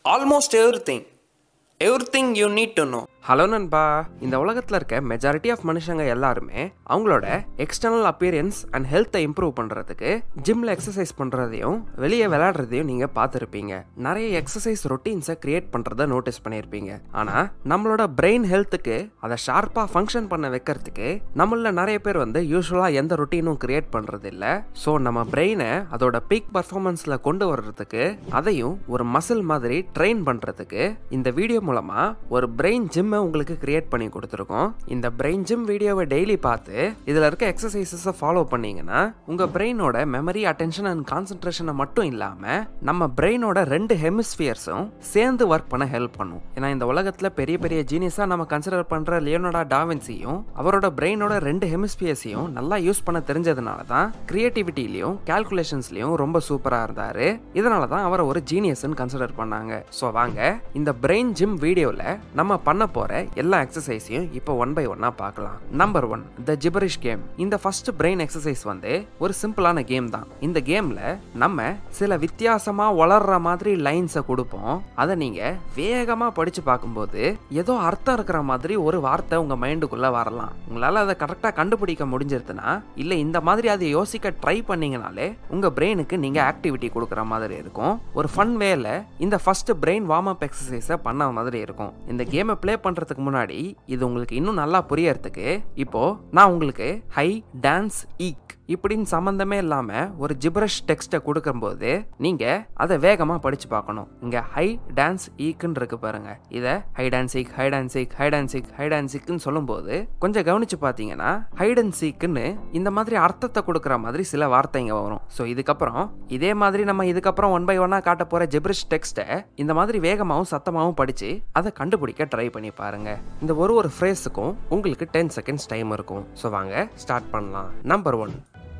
almost everything. Everything you need to know. Hello நண்பா இந்த உலகத்தில் இருக்க மெஜாரிட்டி ஆஃப் மனுஷங்க எல்லாருமே அவங்களோட எக்ஸ்டர்னல் அப்பியரன்ஸ் அண்ட் ஹெல்த்தை இம்ப்ரூவ் பண்ணுறதுக்கு ஜிம்மில் எக்ஸசைஸ் பண்ணுறதையும் வெளியே விளையாடுறதையும் நீங்கள் பார்த்துருப்பீங்க நிறைய எக்ஸசைஸ் ரொட்டீன்ஸை கிரியேட் பண்ணுறத நோட்டீஸ் பண்ணியிருப்பீங்க ஆனால் நம்மளோட பிரெயின் ஹெல்த்துக்கு அதை ஷார்ப்பாக ஃபங்க்ஷன் பண்ண வைக்கிறதுக்கு நம்மள நிறைய பேர் வந்து யூஸ்வலாக எந்த ரொட்டீனும் கிரியேட் பண்ணுறது இல்லை ஸோ நம்ம பிரெயினை அதோட பீக் பர்ஃபார்மன்ஸில் கொண்டு வர்றதுக்கு அதையும் ஒரு மசில் மாதிரி ட்ரெயின் பண்ணுறதுக்கு இந்த வீடியோ மூலமாக ஒரு பிரெயின் ஜிம்மை உங்களுக்கு கிரியேட் பண்ணி கொடுத்துருக்கோம் இந்த பிரெயின் ஜிம் வீடியோவை டெய்லி பார்த்து இதில் இருக்க எக்ஸசைசஸை ஃபாலோ பண்ணீங்கன்னா உங்கள் பிரெயினோட மெமரி அட்டென்ஷன் அண்ட் கான்சன்ட்ரேஷனை மட்டும் இல்லாமல் நம்ம பிரெயினோட ரெண்டு ஹெமிஸ்பியர்ஸும் சேர்ந்து ஒர்க் பண்ண ஹெல்ப் பண்ணும் ஏன்னா இந்த உலகத்தில் பெரிய பெரிய ஜீனியஸாக நம்ம கன்சிடர் பண்ணுற லியோனோடா டாவின்சியும் அவரோட பிரெயினோட ரெண்டு ஹெமிஸ்பியர்ஸையும் நல்லா யூஸ் பண்ண தெரிஞ்சதுனால தான் கிரியேட்டிவிட்டிலையும் கால்குலேஷன்ஸ்லையும் ரொம்ப சூப்பராக இருந்தார் இதனால தான் அவரை ஒரு ஜீனியஸ்ன்னு கன்சிடர் பண்ணாங்க ஸோ வாங்க இந்த பிரெயின் ஜிம் வீடியோவில் நம்ம பண்ண போகிற எல்லா எக்ஸசைஸையும் இப்போ ஒன் பை ஒன்னாக பார்க்கலாம் number one the gibberish game இந்த ஃபர்ஸ்ட் பிரெயின் எக்ஸசைஸ் வந்து ஒரு சிம்பிளான கேம் தான் இந்த கேமில் நம்ம சில வித்தியாசமாக வளர்ற மாதிரி லைன்ஸை கொடுப்போம் அதை நீங்கள் வேகமாக படித்து பார்க்கும்போது ஏதோ அர்த்தம் இருக்கிற மாதிரி ஒரு வார்த்தை உங்கள் மைண்டுக்குள்ளே வரலாம் உங்களால் அதை கரெக்டாக கண்டுபிடிக்க முடிஞ்சிருதுன்னா இல்லை இந்த மாதிரி அதை யோசிக்க ட்ரை பண்ணீங்கனாலே உங்கள் பிரெயினுக்கு நீங்கள் ஆக்டிவிட்டி கொடுக்குற மாதிரி இருக்கும் ஒரு ஃபன் வேல இந்த ஃபர்ஸ்ட் பிரெயின் வார்ம் அப் எக்ஸசைஸை பண்ண மாதிரி இருக்கும் இந்த கேமை ப்ளே பண்ணுறதுக்கு முன்னாடி இது உங்களுக்கு இன்னும் நல்லா புரியறதுக்கு இப்போ நான் உங்களுக்கு ஹை டான்ஸ் ஈக் இப்படின்னு சம்மந்தமே இல்லாமல் ஒரு ஜிப்ரஷ் டெக்ஸ்ட்டை கொடுக்கும்போது நீங்கள் அதை வேகமாக படித்து பார்க்கணும் இங்கே ஹை டான்ஸ் ஈக்குன்னு இருக்கு பாருங்க இதை ஹை டான்ஸ் ஈக் ஹை டான்ஸ் ஈக் ஹை டான்ஸ் ஈக் ஹை டான்ஸ் ஈக்குன்னு சொல்லும்போது கொஞ்சம் கவனிச்சு பார்த்தீங்கன்னா ஹைட் அண்ட் சீக்குன்னு இந்த மாதிரி அர்த்தத்தை கொடுக்குற மாதிரி சில வார்த்தைங்க வரும் ஸோ இதுக்கப்புறம் இதே மாதிரி நம்ம இதுக்கப்புறம் ஒன் பை ஒன்னாக காட்ட போகிற ஜிப்ரிஷ் டெக்ஸ்ட்டை இந்த மாதிரி வேகமாகவும் சத்தமாகவும் படித்து அதை கண்டுபிடிக்க ட்ரை பண்ணி பாருங்க இந்த ஒரு ஒரு ஃப்ரேஸுக்கும் உங்களுக்கு டென் செகண்ட்ஸ் டைம் இருக்கும் ஸோ வாங்க ஸ்டார்ட் பண்ணலாம் நம்பர் ஒன்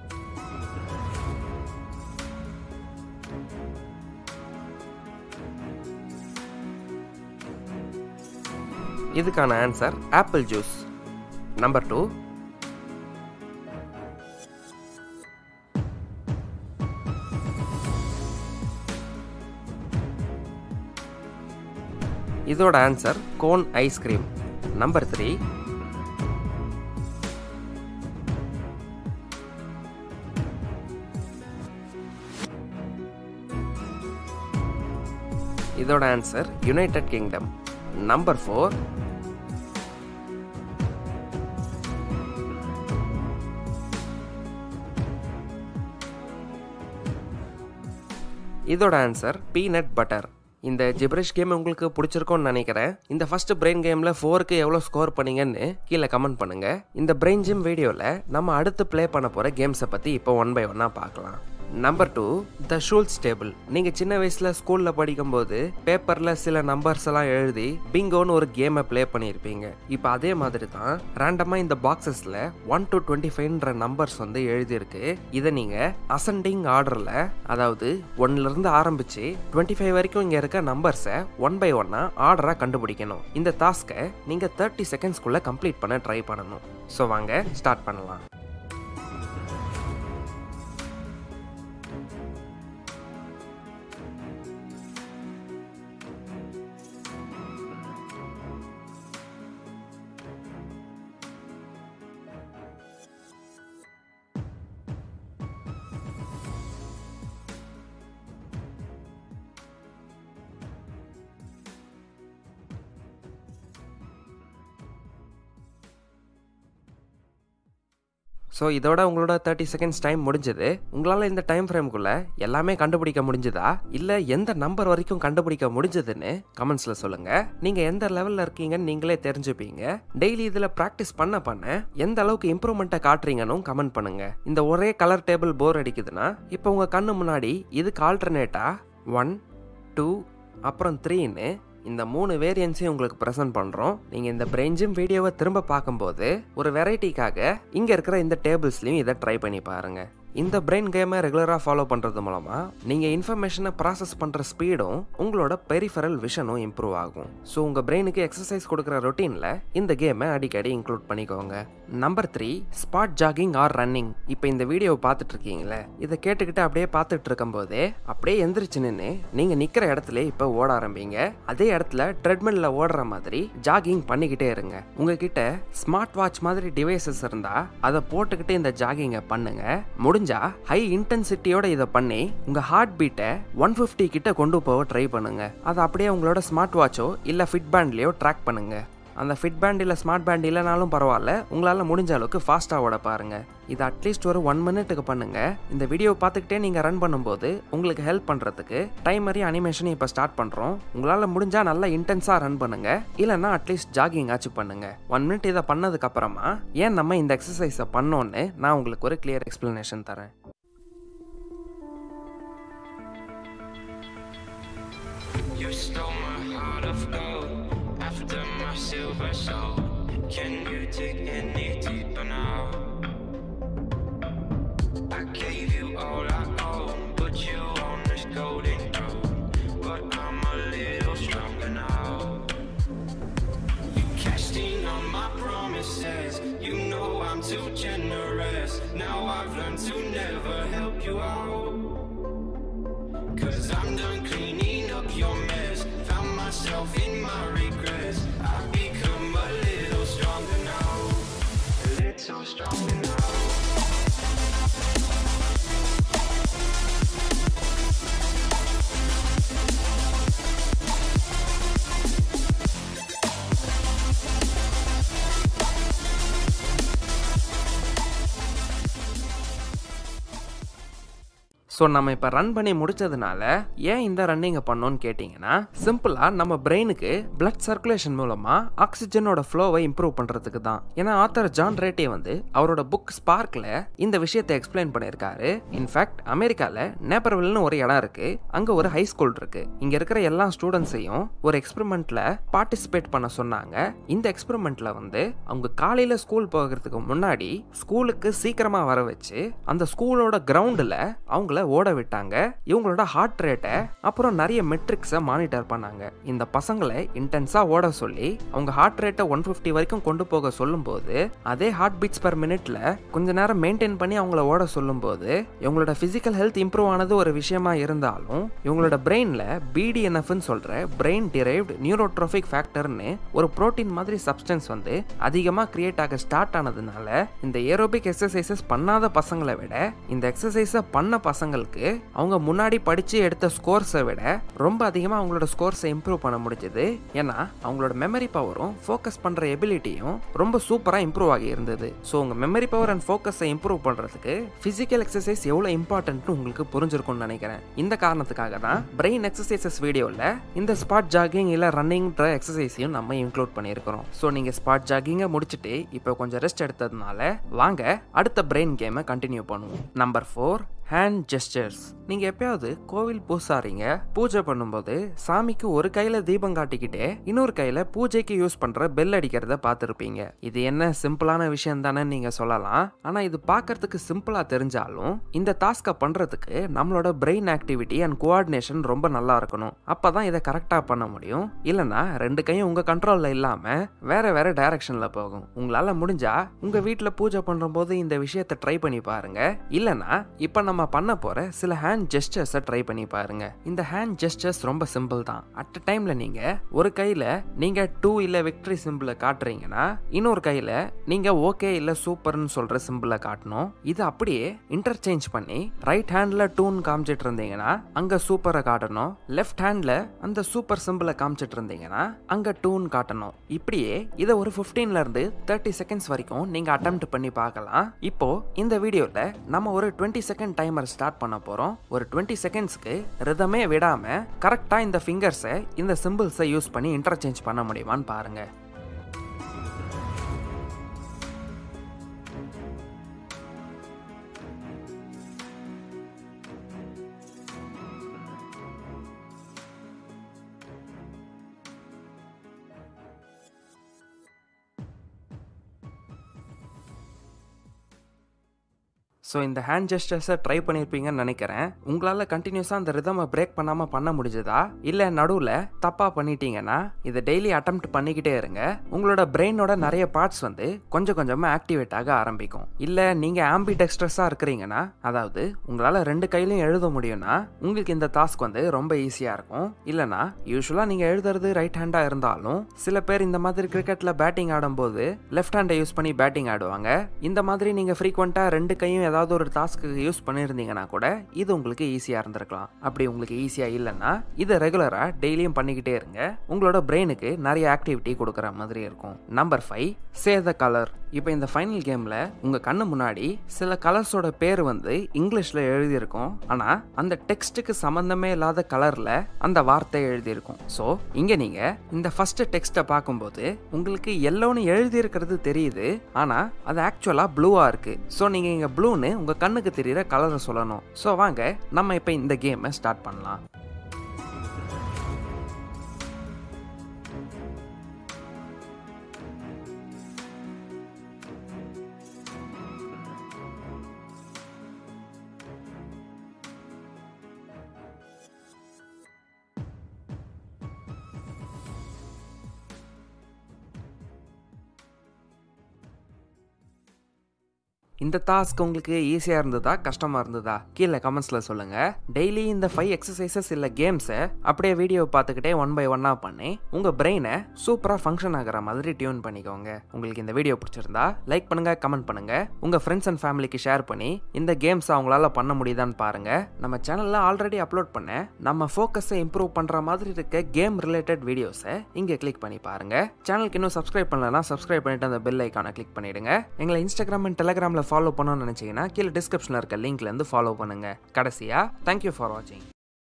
இதுக்கான answer apple juice number two இதோட answer cone ice cream number three இதோட answer United Kingdom number four இதோட ஆன்சர் பீனட் பட்டர் இந்த ஜிப்ரிஷ் கேம் உங்களுக்கு பிடிச்சிருக்கும்னு நினைக்கிறேன் இந்த ஃபர்ஸ்ட் பிரெயின் கேமில் ஃபோருக்கு எவ்வளோ ஸ்கோர் பண்ணீங்கன்னு கீழே கமெண்ட் பண்ணுங்க இந்த பிரெயின் ஜிம் வீடியோவில் நம்ம அடுத்து ப்ளே பண்ண போகிற கேம்ஸை பற்றி இப்போ ஒன் பை ஒன்னாக பார்க்கலாம் number two the Schulte table நீங்கள் சின்ன வயசில் ஸ்கூலில் படிக்கும்போது பேப்பரில் சில நம்பர்ஸ் எல்லாம் எழுதி பிங்கோன்னு ஒரு கேமை ப்ளே பண்ணியிருப்பீங்க இப்போ அதே மாதிரி தான் ரேண்டமாக இந்த பாக்ஸஸில் ஒன் டு டுவெண்ட்டி ஃபைவ்ன்ற நம்பர்ஸ் வந்து எழுதியிருக்கு இதை நீங்கள் அசண்டிங் ஆர்டரில் அதாவது ஒன்லேருந்து ஆரம்பித்து டுவெண்ட்டி ஃபைவ் வரைக்கும் இங்கே இருக்க நம்பர்ஸை ஒன் பை ஒன்னாக ஆர்டராக கண்டுபிடிக்கணும் இந்த டாஸ்க்கை நீங்கள் தேர்ட்டி செகண்ட்ஸ்குள்ளே கம்ப்ளீட் பண்ண ட்ரை பண்ணணும் ஸோ வாங்க ஸ்டார்ட் பண்ணலாம் ஸோ இதோட உங்களோட தேர்ட்டி செகண்ட்ஸ் டைம் முடிஞ்சது உங்களால் இந்த டைம் ஃப்ரேம்குள்ளே எல்லாமே கண்டுபிடிக்க முடிஞ்சதா இல்லை எந்த நம்பர் வரைக்கும் கண்டுபிடிக்க முடிஞ்சதுன்னு கமெண்ட்ஸில் சொல்லுங்கள் நீங்கள் எந்த லெவலில் இருக்கீங்கன்னு நீங்களே தெரிஞ்சுப்பீங்க டெய்லி இதில் ப்ராக்டிஸ் பண்ண பண்ண எந்த அளவுக்கு இம்ப்ரூவ்மெண்ட்டை காட்டுறீங்கன்னு கமெண்ட் பண்ணுங்க இந்த ஒரே கலர் டேபிள் போர் அடிக்குதுன்னா இப்போ உங்கள் கண்ணு முன்னாடி இதுக்கு ஆல்டர்னேட்டாக ஒன் டூ அப்புறம் த்ரீன்னு இந்த மூணு வேரியன்ஸையும் உங்களுக்கு ப்ரெசென்ட் பண்ணுறோம் நீங்கள் இந்த பிரெயின் ஜிம் வீடியோவை திரும்ப பார்க்கும்போது ஒரு வெரைட்டிக்காக இங்கே இருக்கிற இந்த டேபிள்ஸ்லையும் இதை ட்ரை பண்ணி பாருங்கள் இந்த பிரெயின் கேமை ரெகுலராக ஃபாலோ பண்ணுறது மூலமாக நீங்கள் இன்ஃபர்மேஷனை ப்ராசஸ் பண்ணுற ஸ்பீடும் உங்களோட பெரிஃபரல் விஷனும் இம்ப்ரூவ் ஆகும் ஸோ உங்கள் பிரெயினுக்கு எக்ஸசைஸ் கொடுக்குற ரொட்டீனில் இந்த கேமை அடிக்கடி இன்க்ளூட் பண்ணிக்கோங்க number three spot jogging or running இப்போ இந்த வீடியோ பார்த்துட்டு இருக்கீங்களே இதை கேட்டுக்கிட்டு அப்படியே பார்த்துட்டு இருக்கும்போதே அப்படியே எந்திரிச்சு நின்று நீங்கள் நிற்கிற இடத்துல இப்போ ஓட ஆரம்பிங்க அதே இடத்துல ட்ரெட்மில்ல ஓடுற மாதிரி ஜாகிங் பண்ணிக்கிட்டே இருங்க உங்ககிட்ட ஸ்மார்ட் வாட்ச் மாதிரி டிவைசஸ் இருந்தா அதை போட்டுக்கிட்டு இந்த ஜாகிங்கை பண்ணுங்க முடிஞ்சா ஹை இன்டென்சிட்டியோட இதை பண்ணி உங்க ஹார்ட் பீட்டை ஒன் ஃபிஃப்டி கிட்ட கொண்டு போக ட்ரை பண்ணுங்க அதை அப்படியே உங்களோட ஸ்மார்ட் வாட்சோ இல்லை ஃபிட் பேண்ட்லயோ ட்ராக் பண்ணுங்க அந்த ஃபிட் பேண்ட் இல்லை ஸ்மார்ட் பேண்ட் இல்லைனாலும் பரவாயில்ல உங்களால் முடிஞ்ச அளவுக்கு ஃபாஸ்ட்டாக ஓட பாருங்க இது அட்லீஸ்ட் ஒரு ஒன் மினிட்டுக்கு பண்ணுங்க இந்த வீடியோ பார்த்துக்கிட்டே நீங்கள் ரன் பண்ணும்போது உங்களுக்கு ஹெல்ப் பண்ணுறதுக்கு டைமரி அனிமேஷன் இப்போ ஸ்டார்ட் பண்ணுறோம் உங்களால் முடிஞ்சால் நல்லா இன்டென்ஸாக ரன் பண்ணுங்க இல்லைன்னா அட்லீஸ்ட் ஜாகிங் ஆச்சு பண்ணுங்க ஒன் மினிட் இதை பண்ணதுக்கு அப்புறமா ஏன் நம்ம இந்த எக்ஸசைஸை பண்ணோன்னு நான் உங்களுக்கு ஒரு கிளியர் எக்ஸ்பிளனேஷன் தரேன் You stole my heart of gold after my silver soul. Can you dig any deeper now? I gave you all I own, put you on this golden road, but I'm a little stronger now. You cashed in on my promises, you know I'm too generous. Now I've learned to never help you out. Cause I'm done cleaning up your mess. Found myself in my regrets. I've become a little stronger now. A little stronger now. So நம்ம இப்போ run பண்ணி முடிச்சதுனால ஏன் இந்த ரன்னிங்கை பண்ணோன்னு கேட்டிங்கன்னா சிம்பிளாக நம்ம பிரெயினுக்கு பிளட் சர்க்குலேஷன் மூலமாக ஆக்சிஜனோட ஃப்ளோவை இம்ப்ரூவ் பண்ணுறதுக்கு தான் ஏன்னா ஆத்தர் ஜான் ரேட்டே வந்து அவரோட புக் ஸ்பார்க்கில் இந்த விஷயத்தை எக்ஸ்பிளைன் பண்ணியிருக்காரு இன்ஃபேக்ட் அமெரிக்காவில் நேப்பர்வில்னு ஒரு இடம் இருக்கு அங்கே ஒரு ஹை ஸ்கூல் இருக்கு இங்கே இருக்கிற எல்லா ஸ்டூடெண்ட்ஸையும் ஒரு எக்ஸ்பெரிமெண்ட்டில் பார்ட்டிசிபேட் பண்ண சொன்னாங்க இந்த எக்ஸ்பெரிமெண்ட்டில் வந்து அவங்க காலையில் ஸ்கூல் போகிறதுக்கு முன்னாடி ஸ்கூலுக்கு சீக்கிரமாக வர வச்சு அந்த ஸ்கூலோட கிரவுண்டில் அவங்கள ஓட விட்டாங்க இவங்களோட ஹார்ட் ரேட்டை அப்புறம் நிறைய மெட்ரிக்ஸை மானிட்டர் பண்ணாங்க இந்த பசங்களை இன்டென்ஸாக ஓட சொல்லி அவங்க ஹார்ட் ரேட்டை ஒன் ஃபிஃப்டி வரைக்கும் கொண்டு போக சொல்லும்போது அதே ஹார்ட் பீட்ஸ் பர் மினிட்ல கொஞ்ச நேரம் மெயின்டைன் பண்ணி அவங்கள ஓட சொல்லும்போது இவங்களோட ஃபிசிக்கல் ஹெல்த் இம்ப்ரூவ் ஆனது ஒரு விஷயமா இருந்தாலும் இவங்களோட பிரெயின்ல பிடிஎன்எஃப்னு சொல்ற பிரெயின் டிரைவ்டு நியூரோட்ரோபிக் ஃபேக்டர்னு ஒரு புரோட்டீன் மாதிரி சப்ஸ்டன்ஸ் வந்து அதிகமாக கிரியேட் ஆக ஸ்டார்ட் ஆனதுனால இந்த ஏரோபிக் எக்ஸசைசஸ் பண்ணாத பசங்களை விட இந்த எக்ஸசைஸை பண்ண பசங்களுக்கு அவங்க முன்னாடி படிச்சு எடுத்த ஸ்கோர்ஸை விட ரொம்ப அதிகமாக அவங்களோட ஸ்கோர்ஸை இம்ப்ரூவ் பண்ண முடிஞ்சது ஏன்னா அவங்களோட மெமரி பவரும் ஃபோக்கஸ் பண்ணுற எபிலிட்டியும் ரொம்ப சூப்பராக இம்ப்ரூவ் ஆகி இருந்தது ஸோ உங்கள் மெமரி பவர் அண்ட் ஃபோக்கஸை இம்ப்ரூவ் பண்ணுறதுக்கு ஃபிசிக்கல் எக்ஸசைஸ் எவ்வளோ இம்பார்ட்டன்ட்னு உங்களுக்கு புரிஞ்சிருக்கும்னு நினைக்கிறேன் இந்த காரணத்துக்காக தான் பிரெயின் எக்ஸசைசஸ் வீடியோவில் இந்த ஸ்பாட் ஜாகிங் இல்லை ரன்னிங்ன்ற எக்ஸசைஸையும் நம்ம இன்க்ளூட் பண்ணியிருக்கிறோம் ஸோ நீங்கள் ஸ்பாட் ஜாகிங்கை முடிச்சுட்டு இப்போ கொஞ்சம் ரெஸ்ட் எடுத்ததுனால வாங்க அடுத்த பிரெயின் கேமை கண்டினியூ பண்ணுவோம் நம்பர் ஃபோர் ஹேண்ட் ஜெஸ்டர்ஸ் நீங்கள் எப்பயாவது கோவில் பூசாரிங்க பூஜை பண்ணும்போது சாமிக்கு ஒரு கையில் தீபம் காட்டிக்கிட்டே இன்னொரு கையில் பூஜைக்கு யூஸ் பண்ணுற பெல் அடிக்கிறத பார்த்துருப்பீங்க இது என்ன சிம்பிளான விஷயம் தானே நீங்கள் சொல்லலாம் ஆனால் இது பார்க்கறதுக்கு சிம்பிளாக தெரிஞ்சாலும் இந்த டாஸ்கை பண்ணுறதுக்கு நம்மளோட பிரெயின் ஆக்டிவிட்டி அண்ட் கோஆர்டினேஷன் ரொம்ப நல்லா இருக்கணும் அப்போ தான் இதை கரெக்டாக பண்ண முடியும் இல்லைன்னா ரெண்டு கையும் உங்கள் கண்ட்ரோலில் இல்லாமல் வேற வேற டைரக்ஷனில் போகும் உங்களால் முடிஞ்சா உங்கள் வீட்டில் பூஜை பண்ணும்போது இந்த விஷயத்தை ட்ரை பண்ணி பாருங்க இல்லைன்னா இப்போ நம்ம பண்ண போகிற சில ஹேண்ட் ஜெஸ்டர்ஸை ட்ரை பண்ணி பாருங்க இந்த ஹேண்ட் ஜெஸ்டர்ஸ் ரொம்ப சிம்பிள் தான் அட் அ டைமில் நீங்கள் ஒரு கையில் நீங்கள் டூ இல்லை விக்டரி சிம்பிளை காட்டுறீங்கன்னா இன்னொரு கையில் நீங்கள் ஓகே இல்லை சூப்பர்னு சொல்கிற சிம்பிளை காட்டணும் இது அப்படியே இன்டர்சேஞ்ச் பண்ணி ரைட் ஹேண்டில் டூன் காமிச்சிட்டு இருந்தீங்கன்னா அங்கே சூப்பரை காட்டணும் லெஃப்ட் ஹேண்டில் அந்த சூப்பர் சிம்பிளை காமிச்சிட்டு இருந்தீங்கன்னா அங்கே டூன் காட்டணும் இப்படியே இதை ஒரு 15 இருந்து தேர்ட்டி செகண்ட்ஸ் வரைக்கும் நீங்கள் அட்டெம்ட் பண்ணி பார்க்கலாம் இப்போ இந்த வீடியோவில் நம்ம ஒரு டுவெண்ட்டி செகண்ட் டைமர் ஸ்டார்ட் பண்ண போகிறோம் ஒரு டுவெண்ட்டி செகண்ட்ஸ்க்கு ரிதமே விடாமல் கரெக்டாக இந்த ஃபிங்கர்ஸை இந்த சிம்பிள்ஸை யூஸ் பண்ணி இன்டர்சேஞ்ச் பண்ண முடியுமான்னு பாருங்க ஸோ இந்த ஹேண்ட் ஜெஸ்டர்ஸை ட்ரை பண்ணியிருப்பீங்கன்னு நினைக்கிறேன் உங்களால் கண்டினியூஸாக அந்த ரிதமை பிரேக் பண்ணாமல் பண்ண முடிஞ்சதா இல்லை நடுவில் தப்பாக பண்ணிட்டீங்கன்னா இதை டெய்லி அட்டெம்ப்ட் பண்ணிக்கிட்டே இருங்க உங்களோட பிரெயினோட நிறைய பார்ட்ஸ் வந்து கொஞ்சம் கொஞ்சமாக ஆக்டிவேட் ஆக ஆரம்பிக்கும் இல்லை நீங்கள் ஆம்பி டெக்ஸ்டர்ஸாக இருக்கிறீங்கன்னா அதாவது உங்களால் ரெண்டு கையிலையும் எழுத முடியும்னா உங்களுக்கு இந்த டாஸ்க் வந்து ரொம்ப ஈஸியாக இருக்கும் இல்லைனா யூஸ்வலாக நீங்கள் எழுதுறது ரைட் ஹேண்டாக இருந்தாலும் சில பேர் இந்த மாதிரி கிரிக்கெட்டில் பேட்டிங் ஆடும்போது லெஃப்ட் ஹேண்டை யூஸ் பண்ணி பேட்டிங் ஆடுவாங்க இந்த மாதிரி நீங்கள் ஃப்ரீக்வெண்ட்டாக ரெண்டு கையும் ஏதாவது ஒரு டாஸ்க்கு யூஸ் பண்ணியிருந்தீங்கன்னா கூட இது உங்களுக்கு ஈஸியாக இருந்திருக்கலாம் அப்படி உங்களுக்கு ஈஸியாக இல்லைன்னா இதை ரெகுலராக டெய்லியும் பண்ணிக்கிட்டே இருங்க உங்களோட பிரெயினுக்கு நிறைய ஆக்டிவிட்டி கொடுக்குற மாதிரி இருக்கும் number five say the colour இப்போ இந்த ஃபைனல் கேமில் உங்கள் கண்ணு முன்னாடி சில கலர்ஸோட பேர் வந்து இங்கிலீஷில் எழுதியிருக்கும் ஆனால் அந்த டெக்ஸ்ட்டுக்கு சம்மந்தமே இல்லாத கலரில் அந்த வார்த்தை எழுதியிருக்கும் ஸோ இங்கே நீங்கள் இந்த ஃபஸ்ட்டு டெக்ஸ்ட்டை பார்க்கும்போது உங்களுக்கு எல்லோன்னு எழுதியிருக்கிறது தெரியுது ஆனால் அது ஆக்சுவலாக ப்ளூவாக இருக்குது ஸோ நீங்கள் இங்கே ப்ளூன்னு உங்கள் கண்ணுக்கு தெரியிற கலரை சொல்லணும் ஸோ வாங்க நம்ம இப்போ இந்த கேமை ஸ்டார்ட் பண்ணலாம் இந்த டாஸ்க் உங்களுக்கு ஈஸியாக இருந்ததா கஷ்டமாக இருந்ததா கீழே கமெண்ட்ஸில் சொல்லுங்கள் டெய்லி இந்த ஃபைவ் எக்ஸசைசஸ் இல்லை கேம்ஸை அப்படியே வீடியோ பார்த்துக்கிட்டே ஒன் பை ஒன்னாக பண்ணி உங்கள் பிரெயினை சூப்பராக ஃபங்க்ஷன் ஆகிற மாதிரி டியூன் பண்ணிக்கோங்க உங்களுக்கு இந்த வீடியோ பிடிச்சிருந்தா லைக் பண்ணுங்கள் கமெண்ட் பண்ணுங்கள் உங்கள் ஃப்ரெண்ட்ஸ் அண்ட் ஃபேமிலிக்கு ஷேர் பண்ணி இந்த கேம்ஸ் அவங்களால பண்ண முடியுதான்னு பாருங்கள் நம்ம சேனலில் ஆல்ரெடி அப்லோட் பண்ண நம்ம ஃபோக்கஸை இம்ப்ரூவ் பண்ணுற மாதிரி இருக்க கேம் ரிலேட்டட் வீடியோஸை இங்கே கிளிக் பண்ணி பாருங்கள் சேனலுக்கு இன்னும் சப்ஸ்கிரைப் பண்ணலன்னா சப்ஸ்கிரைப் பண்ணிட்டு அந்த பெல் ஐக்கானை கிளிக் பண்ணிடுங்க எங்களை இன்ஸ்டாகிராம் அண்ட் டெலிகிராமில் ஃபாலோ பண்ணணும்னு நினச்சிங்கன்னா கீழே டிஸ்கிரிப்ஷனில் இருக்க லிங்க்லேருந்து ஃபாலோ பண்ணுங்கள் கடைசியாக தேங்க்யூ ஃபார் வாட்சிங்